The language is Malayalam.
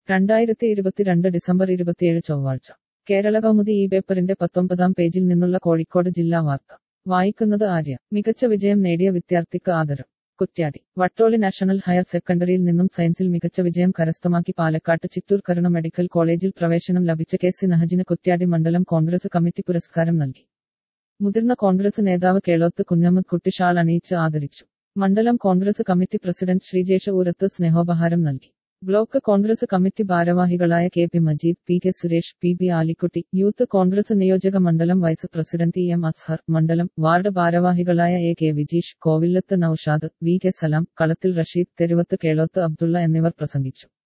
രണ്ടായിരത്തി ഇരുപത്തിരണ്ട് ഡിസംബർ ഇരുപത്തിയേഴ് ചൊവ്വാഴ്ച കേരള കൗമുദി ഈ പേപ്പറിന്റെ പത്തൊമ്പതാം പേജിൽ നിന്നുള്ള കോഴിക്കോട് ജില്ലാ വാർത്ത വായിക്കുന്നത് ആര്യ മികച്ച വിജയം നേടിയ വിദ്യാർത്ഥിക്ക് ആദരം കുറ്റ്യാടി വട്ടോളി നാഷണൽ ഹയർ സെക്കൻഡറിയിൽ നിന്നും സയൻസിൽ മികച്ച വിജയം കരസ്ഥമാക്കി പാലക്കാട്ട് ചിറ്റൂർ കരുണ മെഡിക്കൽ കോളേജിൽ പ്രവേശനം ലഭിച്ച കെ സി നഹജിന് കുറ്റ്യാടി മണ്ഡലം കോൺഗ്രസ് കമ്മിറ്റി പുരസ്കാരം നൽകി മുതിർന്ന കോൺഗ്രസ് നേതാവ് കേളോത്ത് കുഞ്ഞമ്മദ് കുട്ടി ഷാൾ അണിയിച്ച് ആദരിച്ചു മണ്ഡലം കോൺഗ്രസ് കമ്മിറ്റി പ്രസിഡന്റ് ശ്രീജേഷ ഊരത്ത് സ്നേഹോപഹാരം നൽകി ബ്ലോക്ക് കോൺഗ്രസ് കമ്മിറ്റി ഭാരവാഹികളായ K P Majeed P K Suresh P B Alikutty youth Congress നിയോജക മണ്ഡലം vice president E M Azhar മണ്ഡലം വാർഡ് ഭാരവാഹികളായ A K Vijeesh Kovilath Noushad V K Salam Kalathil Rasheed തെരുവത്ത് കേളോത്ത് അബ്ദുള്ള എന്നിവർ പ്രസംഗിച്ചു